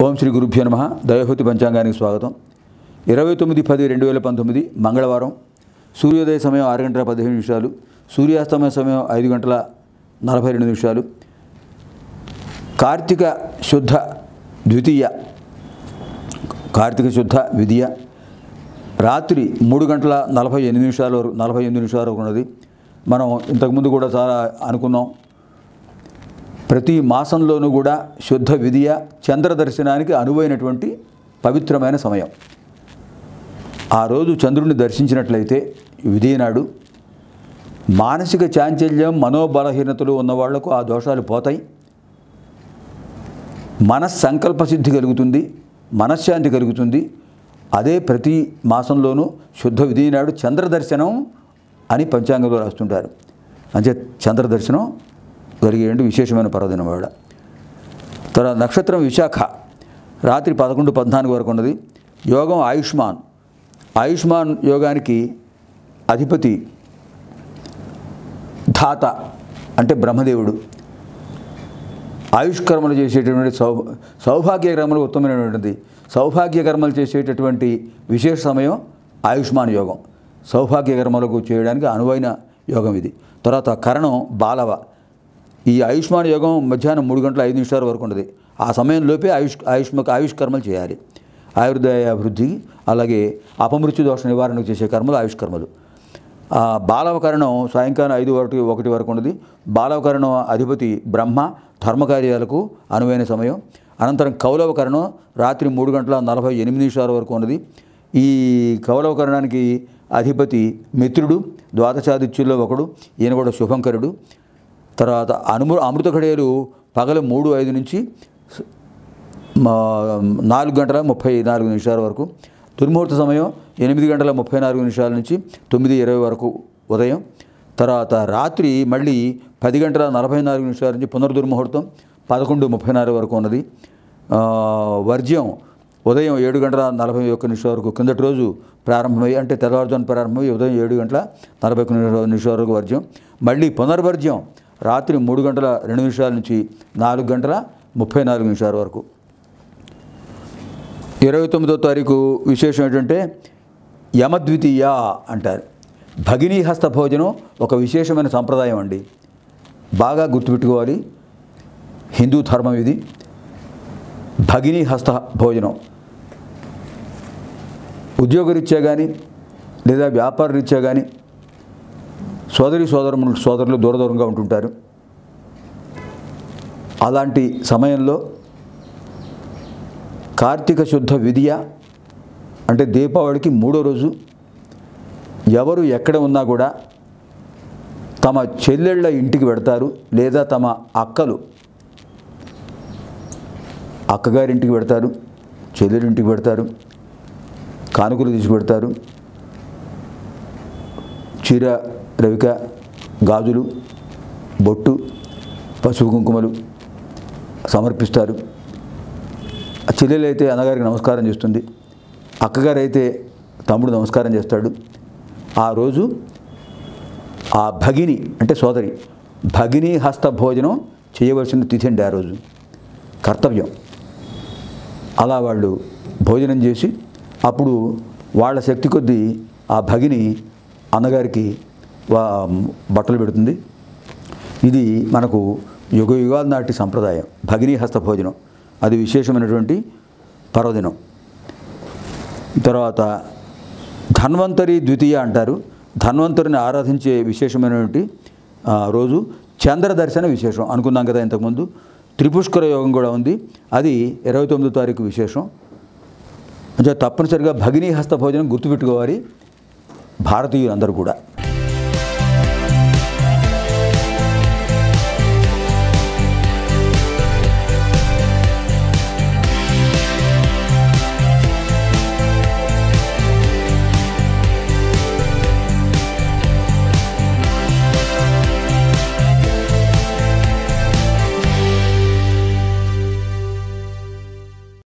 ఓం శ్రీ గురుభ్యో నమ దయహుతి పంచాంగానికి స్వాగతం ఇరవై తొమ్మిది పది రెండు వేల పంతొమ్మిది మంగళవారం సూర్యోదయ సమయం ఆరు గంటల పదిహేను నిమిషాలు సూర్యాస్తమయ సమయం ఐదు గంటల నలభై రెండు నిమిషాలు కార్తీక శుద్ధ ద్వితీయ కార్తీక శుద్ధ విధియ రాత్రి మూడు గంటల నలభై ఎనిమిది నిమిషాల వరకు నలభై ఎనిమిది నిమిషాల వరకు ఉన్నది మనం ఇంతకుముందు కూడా చాలా అనుకున్నాం ప్రతి మాసంలోనూ కూడా శుద్ధ విధియ చంద్ర దర్శనానికి అనువైనటువంటి పవిత్రమైన సమయం ఆ రోజు చంద్రుడిని దర్శించినట్లయితే విధియ నాడు మానసిక చాంచల్యం మనోబలహీనతలు ఉన్న వాళ్లకు ఆ దోషాలు పోతాయి మనస్సంకల్ప సిద్ధి కలుగుతుంది మనశ్శాంతి కలుగుతుంది అదే ప్రతి మాసంలోనూ శుద్ధ విధి నాడు చంద్ర దర్శనం అని పంచాంగంలో రాస్తుంటారు అంటే చంద్ర దర్శనం జరిగేటువంటి విశేషమైన పర్వదినం వాడ తర్వాత నక్షత్రం విశాఖ రాత్రి పదకొండు పద్నాలుగు వరకు ఉన్నది యోగం ఆయుష్మాన్ ఆయుష్మాన్ యోగానికి అధిపతి ధాత అంటే బ్రహ్మదేవుడు ఆయుష్కర్మలు చేసేటటువంటి సౌ సౌభాగ్య కర్మలు ఉత్తమమైనటువంటిది సౌభాగ్య కర్మలు చేసేటటువంటి విశేష సమయం ఆయుష్మాన్ యోగం సౌభాగ్య కర్మలకు చేయడానికి అనువైన యోగం ఇది తర్వాత కరణం బాలవ ఈ ఆయుష్మాన్ యోగం మధ్యాహ్నం మూడు గంటల ఐదు నిమిషాల వరకు ఉంటుంది ఆ సమయంలోపే ఆయుష్ ఆయుష్మక ఆయుష్ కర్మలు చేయాలి ఆయుర్దాయ అభివృద్ధికి అలాగే అపమృత్యు దోష నివారణకు చేసే కర్మలు ఆయుష్ కర్మలు ఆ బాలవకరణం సాయంకాలం ఐదు ఒకటి ఒకటి వరకు ఉన్నది బాలవకరణం అధిపతి బ్రహ్మ ధర్మకార్యాలకు అనువైన సమయం అనంతరం కౌలవకరణం రాత్రి మూడు గంటల నలభై ఎనిమిది నిమిషాల వరకు ఉన్నది ఈ కౌలవకరణానికి అధిపతి మిత్రుడు ద్వాదశాదిత్యుల్లో ఒకడు ఈయన కూడా శుభంకరుడు తర్వాత అనుము అమృత ఘడియలు పగలు మూడు ఐదు నుంచి మా నాలుగు గంటల ముప్పై నాలుగు నిమిషాల వరకు దుర్ముహూర్త సమయం ఎనిమిది గంటల ముప్పై నాలుగు నిమిషాల నుంచి తొమ్మిది ఇరవై వరకు ఉదయం తర్వాత రాత్రి మళ్ళీ పది గంటల నలభై నాలుగు నిమిషాల నుంచి పునర్దుర్ముహూర్తం పదకొండు ముప్పై నాలుగు వరకు ఉన్నది ఆ, వర్జ్యం ఉదయం ఏడు గంటల నలభై ఒక్క నిమిషాల వరకు కిందటి రోజు ప్రారంభమై అంటే తెల్లవారుజామున ప్రారంభమై ఉదయం ఏడు గంటల నలభై ఒక్క నిమిషాల నిమిషాల వరకు వర్జ్యం మళ్ళీ పునర్వర్జ్యం రాత్రి మూడు గంటల రెండు నిమిషాల నుంచి నాలుగు గంటల ముప్పై నాలుగు నిమిషాల వరకు ఇరవై తొమ్మిదో తారీఖు విశేషం ఏంటంటే యమద్వితీయ అంటారు భగినీ హస్త భోజనం ఒక విశేషమైన సంప్రదాయం అండి బాగా గుర్తుపెట్టుకోవాలి హిందూ ధర్మం ఇది భగినీ హస్త భోజనం ఉద్యోగరీత్యా కానీ లేదా వ్యాపార రీత్యా కానీ సోదరి సోదరులు సోదరులు దూర దూరంగా ఉంటుంటారు అలాంటి సమయంలో కార్తీక శుద్ధ విధియ అంటే దీపావళికి మూడో రోజు ఎవరు ఎక్కడ ఉన్నా కూడా తమ చెల్లెళ్ళ ఇంటికి పెడతారు లేదా తమ అక్కలు అక్కగారింటికి పెడతారు చెల్లెలింటికి పెడతారు కానుకలు తీసి పెడతారు చీర రవిక గాజులు బొట్టు పసుపు కుంకుమలు సమర్పిస్తారు ఆ చెల్లెలు అయితే అన్నగారికి నమస్కారం చేస్తుంది అక్కగారు అయితే తమ్ముడు నమస్కారం చేస్తాడు ఆ రోజు ఆ భగిని అంటే సోదరి భగిని హస్త భోజనం చేయవలసిన తిథి అండి ఆ రోజు కర్తవ్యం అలా వాళ్ళు భోజనం చేసి అప్పుడు వాళ్ళ శక్తి కొద్దీ ఆ భగిని అన్నగారికి వా బట్టలు పెడుతుంది ఇది మనకు యుగ యుగాల నాటి సంప్రదాయం భగినీ హస్త భోజనం అది విశేషమైనటువంటి పర్వదినం తర్వాత ధన్వంతరి ద్వితీయ అంటారు ధన్వంతరిని ఆరాధించే విశేషమైనటువంటి ఆ, రోజు చంద్ర దర్శన విశేషం అనుకున్నాం కదా ఇంతకుముందు త్రిపుష్కర యోగం కూడా ఉంది అది ఇరవై తొమ్మిదో తారీఖు విశేషం అంటే తప్పనిసరిగా భగినీ హస్త భోజనం గుర్తుపెట్టుకోవాలి భారతీయులందరూ కూడా